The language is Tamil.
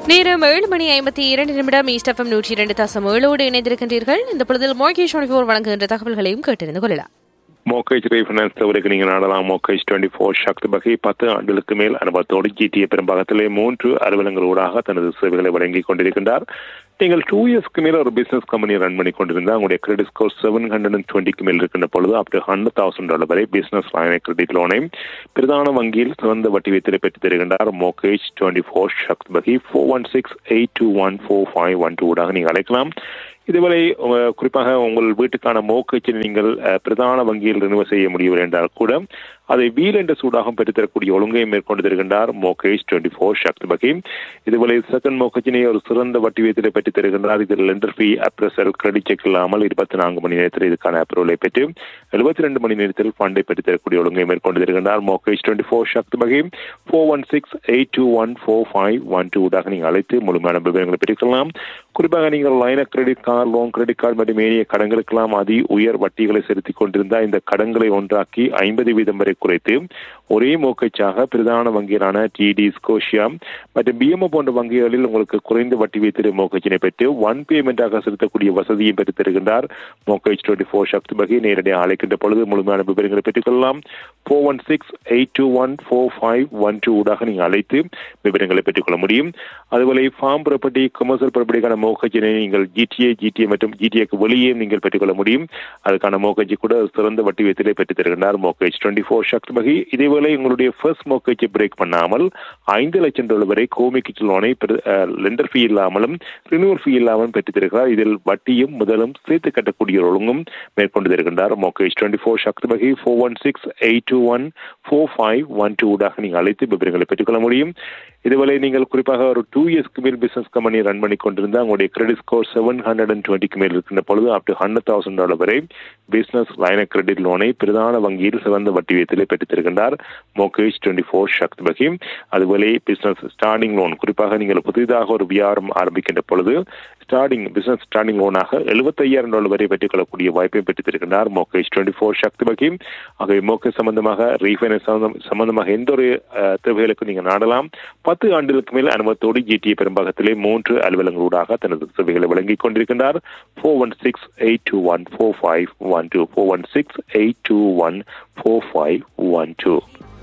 நேரம் ஏழு மணி ஐம்பத்தி இரண்டு நிமிடம் ஈஸ்டஃபம் நூற்றி இரண்டு தசம் ஏழோடு இணைந்திருக்கின்றீர்கள் இந்த பொழுதில் மோகேஷ் டுவெண்டி வழங்குகின்ற தகவல்களையும் கேட்டறிந்து கொள்ளலாம் மோக்கேஜ் ரீஃபைனான்ஸ் தவிர்க்க நீங்கள் நாடலாம் மோக்கேஜ் டுவெண்ட்டி ஃபோர் சக்தி வகை பத்து ஆண்டுகளுக்கு மேல் அனுபவத்தோடு ஜிடிஏ பெரும்பாகத்திலே மூன்று அலுவலங்களூடாக தனது சேவைகளை வழங்கிக் கொண்டிருக்கின்றார் நீங்கள் டூ இயர்ஸ்க்கு மேல ஒரு பிசினஸ் கம்பெனி ரன் பண்ணி கொண்டிருந்தா உங்களுடைய credit score seven hundred and டுவெண்ட்டிக்கு மேல் இருக்கின்ற பொழுது up to hundred thousand dollar வரை பிசினஸ் லைனை கிரெடிட் லோனை பிரதான வங்கியில் சிறந்த வட்டி வைத்திரை பெற்று தருகின்றார் மோகேஜ் டுவெண்ட்டி ஃபோர் சக்தி வகை four one six eight two one four five one two ஊடாக நீங்கள் அழைக்கலாம் இதுவரை உங்க- குறிப்பாக உங்கள் வீட்டுக்கான மோக்கச்சினை நீங்கள் அஹ், பிரதான வங்கியில் ரினிவல் செய்ய முடியவில்லை என்றால் கூட அதை வீல் என்ற சூடாகம் பெற்றுத்தரக்கூடிய ஒழுங்கை மேற்கொண்டு தருகின்றார் மோகேஷ் டுவெண்ட்டி ஃபோர் சக்தி வகை இதுவரை செகண்ட் மோக்கச்சினை ஒரு சிறந்த வட்டி வீதத்தை பெற்று தருகின்றார் இதில் lender fee appraisal credit check இல்லாமல் இருபத்தி நான்கு மணி நேரத்தில் இதுக்கான அப்ரூவலை பெற்று எழுபத்தி ரெண்டு மணி நேரத்தில் ஃபண்டை பெற்று தரக்கூடிய ஒழுங்கை மேற்கொண்டு தருகின்றார் மோகேஷ் டுவெண்ட்டி ஃபோர் சக்தி வகை four one six eight two one four five one two ஊடாக நீங்கள் அழைத்து முழுமையான விவரங்களை பெற்றுக்கலாம் குறிப்பாக நீங்கள் line credit card loan credit card மற்றும் ஏனைய கடன்களுக்கெல்லாம் அதி உயர் வட்டிகளை செலுத்திக் கொண்டிருந்த இந்த கடன்களை ஒன்றாக்கி ஐம்பது வீதம் வரை குறைத்து ஒரே மோக்கச்சாக பிரதான வங்கிகளான டிடி ஸ்கோஷியா மற்றும் பிஎம்ஓ போன்ற வங்கிகளில் உங்களுக்கு குறைந்த வட்டி வைத்திரு மோக்கச்சினை பெற்று ஒன் பேமெண்டாக செலுத்தக்கூடிய வசதியை பெற்று தருகின்றார் மோக்கேஜ் டுவெண்ட்டி ஃபோர் சக்தி வகை நேரடியாக அழைக்கின்ற பொழுது முழுமையான விவரங்களை பெற்றுக்கொள்ளலாம் four one six eight two one four five one two ஊடாக நீங்கள் அழைத்து விவரங்களை பெற்றுக்கொள்ள முடியும் அதுபோல ஃபார்ம் ப்ராப்பர்ட்டி கமர்ஷியல் ப்ராப்பர்ட்டிக்கான மோகஜினை நீங்கள் ஜிடிஏ ஜிடிஏ மற்றும் ஜிடிஏக்கு வெளியே நீங்கள் பெற்றுக்கொள்ள முடியும் அதுக்கான மோகஜி கூட சிறந்த வட்டி வீதத்திலே பெற்றுத் தருகின்றார் மோகேஜ் டுவெண்ட்டி ஃபோர் சக்தி வகை இதேவேளை உங்களுடைய ஃபர்ஸ்ட் மோகேஜை பிரேக் பண்ணாமல் ஐந்து லட்சம் டாலர் வரை கோமிக்கு லோனை லெண்டர் ஃபீ இல்லாமலும் ரினியூவல் ஃபீ இல்லாமலும் பெற்றுத் தருகிறார் இதில் வட்டியும் முதலும் சேர்த்து கட்டக்கூடிய ஒரு ஒழுங்கும் மேற்கொண்டு தருகின்றார் மோகேஜ் டுவெண்ட்டி ஃபோர் சக்தி வகை four one six eight two one four five one two ஊடாக நீங்கள் அழைத்து விவரங்களை பெற்றுக்கொள்ள முடியும் இதுவரை நீங்கள் குறிப்பாக ஒரு டூ இயர்ஸ்க்கு மேல் பிசினஸ் கம்பெனி ரன் பண்ணி கொண்டிருந்தா உங்களுடைய credit score seven hundred and டுவெண்ட்டிக்கு மேல் இருக்கின்ற பொழுது up to hundred thousand dollar வரை பிசினஸ் லைன கிரெடிட் லோனை பிரதான வங்கியில் சிறந்த வட்டி வீதத்திலே பெற்றுத் தருகின்றார் மோகேஷ் டுவெண்ட்டி ஃபோர் சக்தி வகை அதுபோல பிசினஸ் ஸ்டார்டிங் லோன் குறிப்பாக நீங்கள் புதிதாக ஒரு வியாபாரம் ஆரம்பிக்கின்ற பொழுது ஸ்டார்டிங் பிசினஸ் ஸ்டார்டிங் லோனாக எழுபத்தையாயிரம் டாலர் வரை பெற்றுக்கொள்ளக்கூடிய வாய்ப்பை பெற்றுத் தருகின்றார் மோகேஷ் டுவெண்ட்டி ஃபோர் சக்தி வகை ஆகவே மோகேஷ் சம்பந்தமாக ரீஃபைனான்ஸ் சம்பந்தமாக எந்த ஒரு அஹ், தேவைகளுக்கும் நீங்கள் நாடலாம் பத்து ஆண்டுகளுக்கு மேல் அனுபவத்தோடு ஜிடிஏ பெரும்பாகத்திலே மூன்று அலுவலங்களூடாக தனது சேவைகளை வழங்கிக் கொண்டிருக்கின்றார் four one six eight two one four five one two four one six eight two one four five one two